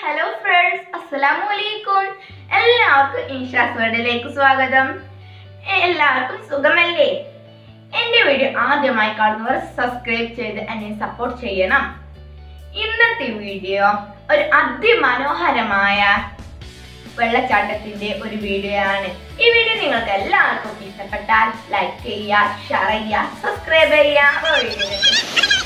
Hello friends അസ്സലാമു അലൈക്കും എല്ലാവർക്കും ഇൻഷാസ് വേർഡിലേക്ക് സ്വാഗതം എ- എല്ലാവർക്കും സുഖമല്ലേ എന്റെ വീഡിയോ ആദ്യമായി കാണുന്നവർ സബ്സ്ക്രൈബ് ചെയ്ത് എന്നെ സപ്പോർട്ട് ചെയ്യണം ഇന്നത്തെ വീഡിയോ ഒരു അതിമനോഹരമായ വെള്ളച്ചാട്ടത്തിന്റെ ഒരു വീഡിയോ ആണ് ഈ വീഡിയോ നിങ്ങൾക്ക് എല്ലാവർക്കും ഇഷ്ടപ്പെട്ടാൽ ലൈക്ക് ചെയ്യുക ഷെയർ ചെയ്യുക സബ്സ്ക്രൈബ് ചെയ്യുക അപ്പോൾ വീഡിയോയിലേക്ക്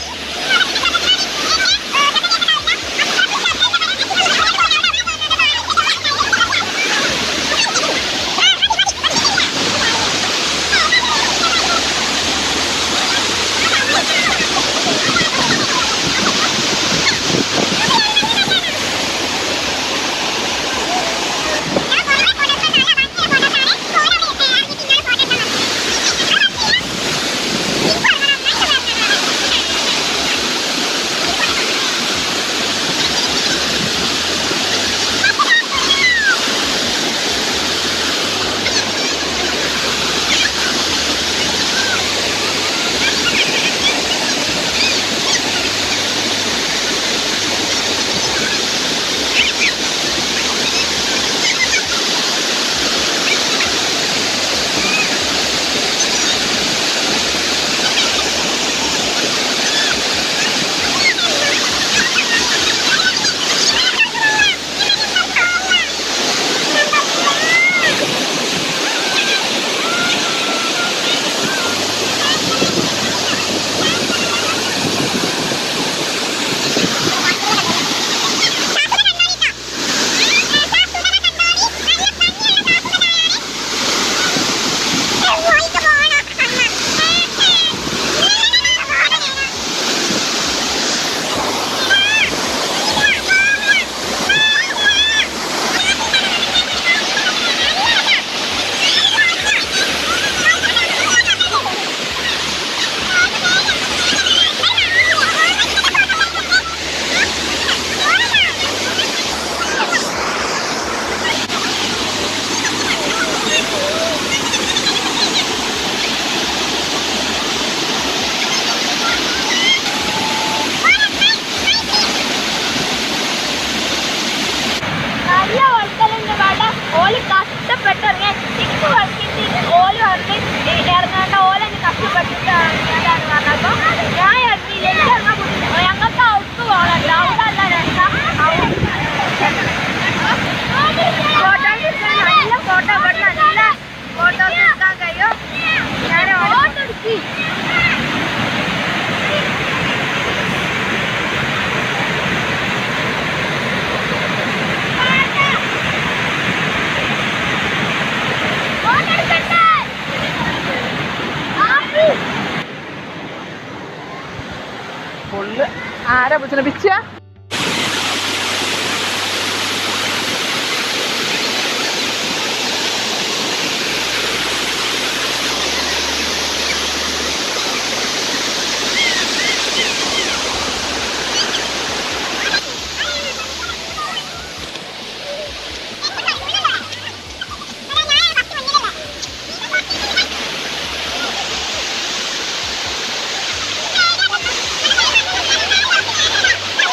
നല്ല ഒഴുക്കലുണ്ട് വേണ്ട ഓല് കഷ്ടപ്പെട്ടിറങ്ങിയ ചിക്ക് കളിച്ചിട്ട് ഓല് വന്ന് ഇറങ്ങേണ്ട ഓലെന്നെ കഷ്ടപ്പെട്ടിട്ട് ഇറങ്ങിയതാണ് പറഞ്ഞപ്പോ ഞാൻ ഇറങ്ങിയില്ല എനിക്ക് ഇറങ്ങാൻ പറ്റില്ല ഞങ്ങൾക്ക് ഔട്ട് പോകണല്ലോ ഔട്ടല്ല രസം ഫോട്ടോസ് എടുക്കാൻ നല്ല ഫോട്ടോ ഇവിടെ നല്ല ഫോട്ടോസ് എടുക്കാൻ കഴിയും ഞാൻ ഫോട്ടോ എടുക്കി ഫോട്ടോ എടുക്കട്ടെ ആപ്പി ഫുള്ള് ആരാ വിളിച്ചത് പിച്ച Thank you.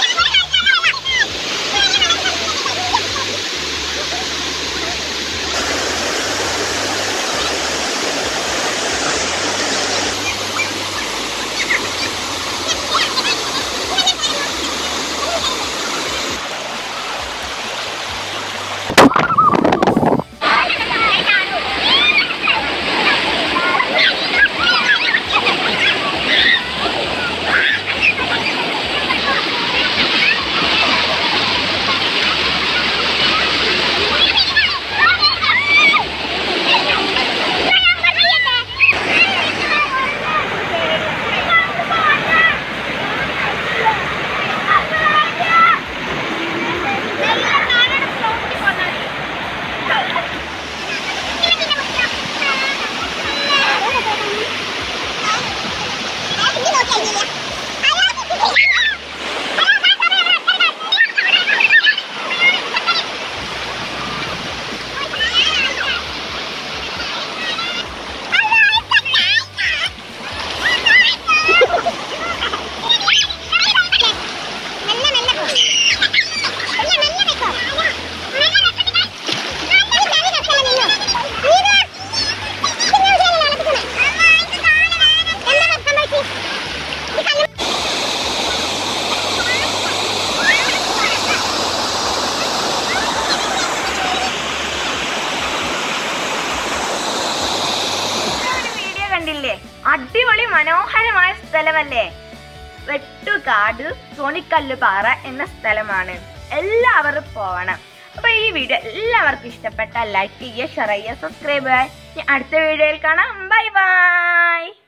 അടിപൊളി മനോഹരമായ സ്ഥലമല്ലേ വെട്ടുകാട് തോണിക്കല്ല് പാറ എന്ന സ്ഥലമാണ് എല്ലാവരും പോകണം അപ്പൊ ഈ വീഡിയോ എല്ലാവർക്കും ഇഷ്ടപ്പെട്ട ലൈക്ക് ചെയ്യുക ഷെയർ ചെയ്യുക സബ്സ്ക്രൈബ് ചെയ്യുക ഇനി അടുത്ത വീഡിയോയിൽ കാണാം ബൈ ബൈ